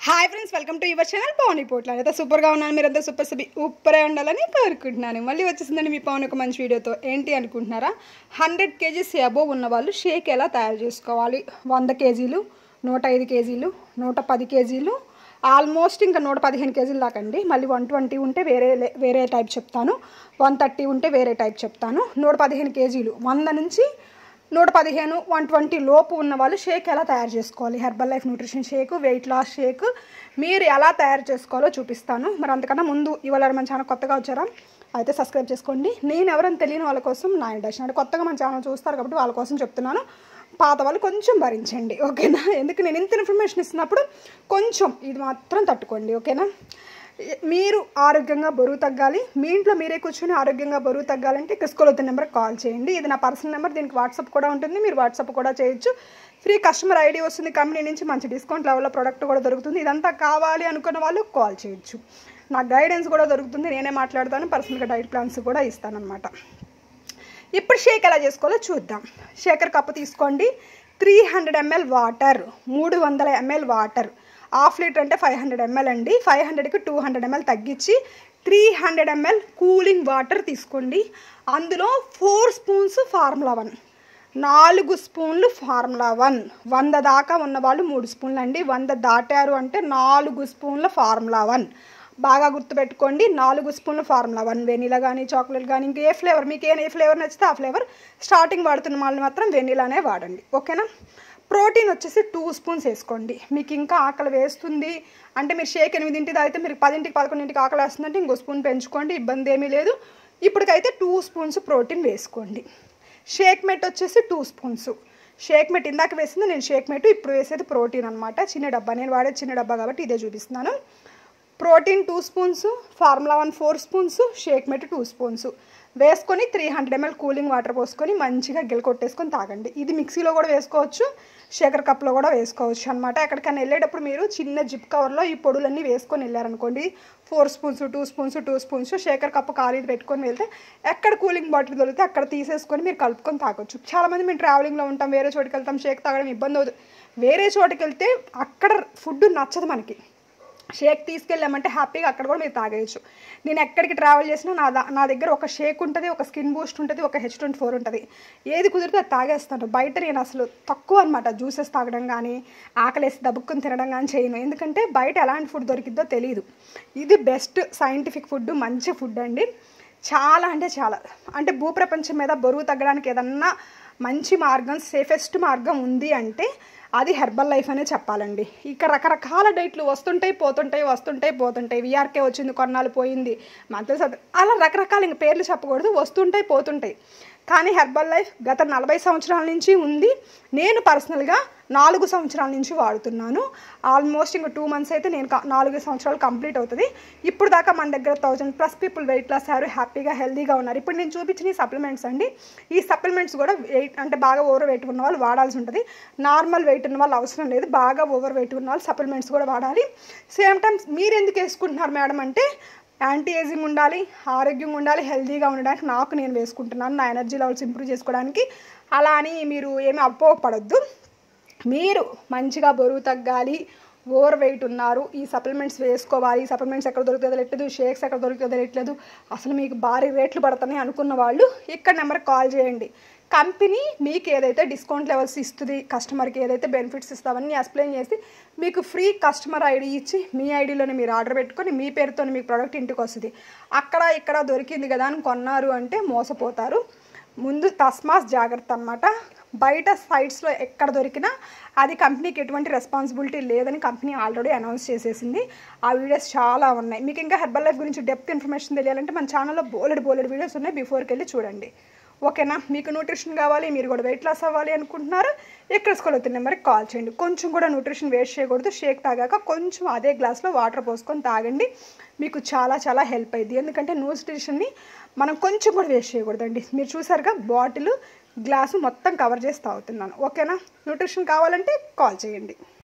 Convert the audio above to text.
hi friends welcome to your channel Pavan Potla అయితే సూపర్గా ఉన్నాను మీరంతా సూపర్ సబి ఉప్పరే ఉండాలని కోరుకుంటున్నాను మళ్ళీ వచ్చేసిందండి మీ పవన్ ఒక మంచి వీడియోతో ఏంటి అనుకుంటున్నారా హండ్రెడ్ కేజీస్ అబోవ్ ఉన్న వాళ్ళు షేక్ ఎలా తయారు చేసుకోవాలి వంద కేజీలు నూట ఐదు కేజీలు నూట పది కేజీలు ఆల్మోస్ట్ ఇంకా నూట పదిహేను కేజీలు దాకా అండి మళ్ళీ వన్ ట్వంటీ ఉంటే వేరే లే- వేరే టైప్ చెప్తాను వన్ థర్టీ ఉంటే వేరే టైప్ చెప్తాను నూట పదిహేను కేజీలు వంద నుంచి నూట పదిహేను వన్ ట్వంటీ లోపు ఉన్న వాళ్ళు షేక్ ఎలా తయారు చేసుకోవాలి Herbalife nutrition shake weight loss shake మీరు ఎలా తయారు చేసుకోవాలో చూపిస్తాను మరి అంతకన్నా ముందు ఇవాళ మన ఛానల్ కొత్తగా వచ్చారా అయితే సబ్స్క్రైబ్ చేసుకోండి నేను ఎవరైనా తెలియని వాళ్ళ కోసం నా ఇండక్షన్ అంటే కొత్తగా మన ఛానల్ చూస్తారు కాబట్టి వాళ్ళ కోసం చెప్తున్నాను పాత వాళ్ళు కొంచెం భరించండి ఓకేనా ఎందుకు నేను ఇంత ఇన్ఫర్మేషన్ ఇస్తున్నప్పుడు కొంచెం ఇది మాత్రం తట్టుకోండి ఓకేనా మీరు ఆరోగ్యంగా బరువు తగ్గాలి మీ ఇంట్లో మీరే కూర్చొని ఆరోగ్యంగా బరువు తగ్గాలంటే క్రిస్కోలోతి నెంబర్కి కాల్ చేయండి ఇది నా పర్సనల్ నెంబర్ దీనికి వాట్సాప్ కూడా ఉంటుంది మీరు వాట్సాప్ కూడా చేయొచ్చు ఫ్రీ కస్టమర్ ఐడి వస్తుంది కంపెనీ నుంచి మంచి డిస్కౌంట్ లెవెల్లో ప్రోడక్ట్ కూడా దొరుకుతుంది ఇదంతా కావాలి అనుకున్న వాళ్ళు కాల్ చేయొచ్చు నా గైడెన్స్ కూడా దొరుకుతుంది నేనే మాట్లాడతాను పర్సనల్గా డైట్ ప్లాన్స్ కూడా ఇస్తానన్నమాట ఇప్పుడు షేక్ ఎలా చేసుకోవాలో చూద్దాం షేకర్ కప్పు తీసుకోండి త్రీ హండ్రెడ్ ఎంఎల్ వాటర్ మూడు వందల ఎంఎల్ వాటర్ హాఫ్ లీటర్ అంటే ఫైవ్ హండ్రెడ్ ఎంఎల్ అండి ఫైవ్ హండ్రెడ్కి టూ హండ్రెడ్ ఎంఎల్ తగ్గించి three hundred ML cooling water తీసుకోండి అందులో ఫోర్ స్పూన్స్ ఫార్ములా వన్ నాలుగు స్పూన్లు ఫార్ములా వన్ వంద దాకా ఉన్న వాళ్ళు మూడు స్పూన్లు అండి వంద దాటారు అంటే నాలుగు స్పూన్ల ఫార్ములా వన్ బాగా గుర్తుపెట్టుకోండి నాలుగు స్పూన్ల ఫార్ములా వన్ వెనీలా కానీ చాక్లెట్ కానీ ఇంకా ఏ ఫ్లేవర్ మీకు ఏ ఏ ఫ్లేవర్ నచ్చితే ఆ ఫ్లేవర్ స్టార్టింగ్ వాడుతున్న వాళ్ళు మాత్రం వెనీలానే వాడండి ఓకేనా ప్రోటీన్ వచ్చేసి టూ స్పూన్స్ వేసుకోండి మీకు ఇంకా ఆకలి వేస్తుంది అంటే మీరు షేక్ ఎనిమిదింటి తాగితే మీరు పదింటికి పదకొండింటికి ఆకలి వేస్తుందంటే ఇంకో స్పూన్ పెంచుకోండి ఇబ్బంది ఏమీ లేదు ఇప్పటికైతే టూ స్పూన్స్ ప్రోటీన్ వేసుకోండి షేక్ మెట్ వచ్చేసి టూ స్పూన్స్ షేక్ మెట్ ఇందాక వేసింది నేను షేక్ మెట్ ఇప్పుడు వేసేది ప్రోటీన్ అనమాట చిన్న డబ్బా నేను వాడే చిన్న డబ్బా కాబట్టి ఇదే చూపిస్తున్నాను protein two spoons formula one four spoons shakemate two spoons వేసుకొని three hundred ML cooling water పోసుకొని మంచిగా గిల్ కొట్టేసుకొని తాగండి ఇది మిక్సీలో కూడా వేసుకోవచ్చు షేకర్ కప్లో కూడా వేసుకోవచ్చు అనమాట ఎక్కడికైనా వెళ్ళేటప్పుడు మీరు చిన్న జిప్ కవర్లో ఈ పొడులన్నీ వేసుకొని వెళ్ళారనుకోండి four spoons two spoons two spoons shaker cup ఖాళీ పెట్టుకొని వెళ్తే ఎక్కడ కూలింగ్ బాటిల్ దొరికితే అక్కడ తీసేసుకొని మీరు కలుపుకొని తాగొచ్చు చాలామంది మేము ట్రావెలింగ్లో ఉంటాం వేరే చోటుకి వెళ్తాం షేక్ తాగడం ఇబ్బంది అవుతుంది వేరే చోటుకి వెళ్తే అక్కడ ఫుడ్ నచ్చదు మనకి షేక్ తీసుకెళ్ళామంటే హ్యాపీగా అక్కడ కూడా మీరు తాగేయచ్చు నేను ఎక్కడికి ట్రావెల్ చేసినా నా దా- నా దగ్గర ఒక షేక్ ఉంటుంది ఒక స్కిన్ బూస్ట్ ఉంటుంది ఒక హెచ్ ట్వంటీ ఫోర్ ఉంటుంది ఏది కుదిరితే అది తాగేస్తాను బయట నేను అసలు తక్కువ అనమాట జ్యూసెస్ తాగడం కానీ ఆకలేసి దబ్బుక్కుని తినడం కానీ చేయను ఎందుకంటే బయట ఎలాంటి ఫుడ్ దొరికిద్దో తెలియదు ఇది బెస్ట్ సైంటిఫిక్ ఫుడ్ మంచి ఫుడ్ అండి చాలా అంటే చాలా అంటే భూప్రపంచం మీద బరువు తగ్గడానికి ఏదన్నా మంచి మార్గం సేఫెస్ట్ మార్గం ఉంది అంటే అది హెర్బల్ లైఫ్ అనే చెప్పాలండి ఇక రకరకాల డైట్లు వస్తుంటాయి పోతుంటాయి వస్తుంటాయి పోతుంటాయి విఆర్కే వచ్చింది కొన్నాళ్ళు పోయింది మంత్లీ అలా రకరకాల ఇంక పేర్లు చెప్పకూడదు వస్తుంటాయి పోతుంటాయి కానీ హెర్బల్ లైఫ్ గత నలభై సంవత్సరాల నుంచి ఉంది నేను పర్సనల్గా నాలుగు సంవత్సరాల నుంచి వాడుతున్నాను ఆల్మోస్ట్ ఇంకా టూ మంత్స్ అయితే నేను క- నాలుగు సంవత్సరాలు కంప్లీట్ అవుతుంది ఇప్పుడు దాకా మన దగ్గర thousand plus people weight loss అయ్యారు హ్యాపీగా హెల్దీగా ఉన్నారు ఇప్పుడు నేను చూపించిన ఈ సప్లిమెంట్స్ అండి ఈ సప్లిమెంట్స్ కూడా వెయిట్ అంటే బాగా ఓవర్ వెయిట్ ఉన్న వాళ్ళు వాడాల్సి ఉంటుంది నార్మల్ వెయిట్ ఉన్న వాళ్ళు అవసరం లేదు బాగా ఓవర్ వెయిట్ ఉన్న వాళ్ళు సప్లిమెంట్స్ కూడా వాడాలి సేమ్ టైమ్స్ మీరు ఎందుకు వేసుకుంటున్నారు మేడం అంటే యాంటీ ఏజింగ్ ఉండాలి ఆరోగ్యంగా ఉండాలి హెల్తీగా ఉండడానికి నాకు నేను వేసుకుంటున్నాను నా ఎనర్జీ లెవెల్స్ ఇంప్రూవ్ చేసుకోవడానికి అలా అని మీరు ఏమీ అపోహపడద్దు మీరు మంచిగా బరువు తగ్గాలి ఓవర్ వెయిట్ ఉన్నారు ఈ సప్లిమెంట్స్ వేసుకోవాలి ఈ సప్లిమెంట్స్ ఎక్కడ దొరుకుతుందో తెలియట్లేదు షేక్స్ ఎక్కడ దొరుకుతుందో తెలియట్లేదు అసలు మీకు భారీ రేట్లు పడుతున్నాయి అనుకున్న వాళ్ళు ఇక్కడ నెంబర్కి కాల్ చేయండి కంపెనీ మీకు ఏదైతే డిస్కౌంట్ లెవెల్స్ ఇస్తుంది కస్టమర్కి ఏదైతే బెనిఫిట్స్ ఇస్తామని ఎక్స్ప్లెయిన్ చేసి మీకు ఫ్రీ కస్టమర్ ఐడి ఇచ్చి మీ ఐడిలోనే మీరు ఆర్డర్ పెట్టుకొని మీ పేరుతో మీకు ప్రోడక్ట్ ఇంటికి వస్తుంది అక్కడ ఇక్కడ దొరికింది కదా అని కొన్నారు అంటే మోసపోతారు ముందు తస్మాస్ జాగ్రత్త అనమాట బయట సైట్స్లో ఎక్కడ దొరికినా అది కంపెనీకి ఎటువంటి రెస్పాన్సిబిలిటీ లేదని కంపెనీ ఆల్రెడీ అనౌన్స్ చేసేసింది ఆ వీడియోస్ చాలా ఉన్నాయి మీకు ఇంకా హెర్బల్ లైఫ్ గురించి డెప్త్ ఇన్ఫర్మేషన్ తెలియాలంటే మన ఛానల్లో బోలెడు బోలెడు వీడియోస్ ఉన్నాయి బిఫోర్కి వెళ్ళి చూడండి ఓకేనా మీకు న్యూట్రిషన్ కావాలి మీరు కూడా వెయిట్ లాస్ అవ్వాలి అనుకుంటున్నారు ఎక్కడ స్కూల్ అవుతున్న నెంబర్కి కాల్ చేయండి కొంచెం కూడా న్యూట్రిషన్ వేస్ట్ చేయకూడదు షేక్ తాగాక కొంచెం అదే గ్లాస్లో వాటర్ పోసుకొని తాగండి మీకు చాలా చాలా హెల్ప్ అయింది ఎందుకంటే న్యూట్రిషన్ని మనం కొంచెం కూడా వేస్ట్ చేయకూడదండి మీరు చూసారుగా బాటిల్ గ్లాసు మొత్తం కవర్ చేసి తాగుతున్నాను ఓకేనా న్యూట్రిషన్ కావాలంటే కాల్ చేయండి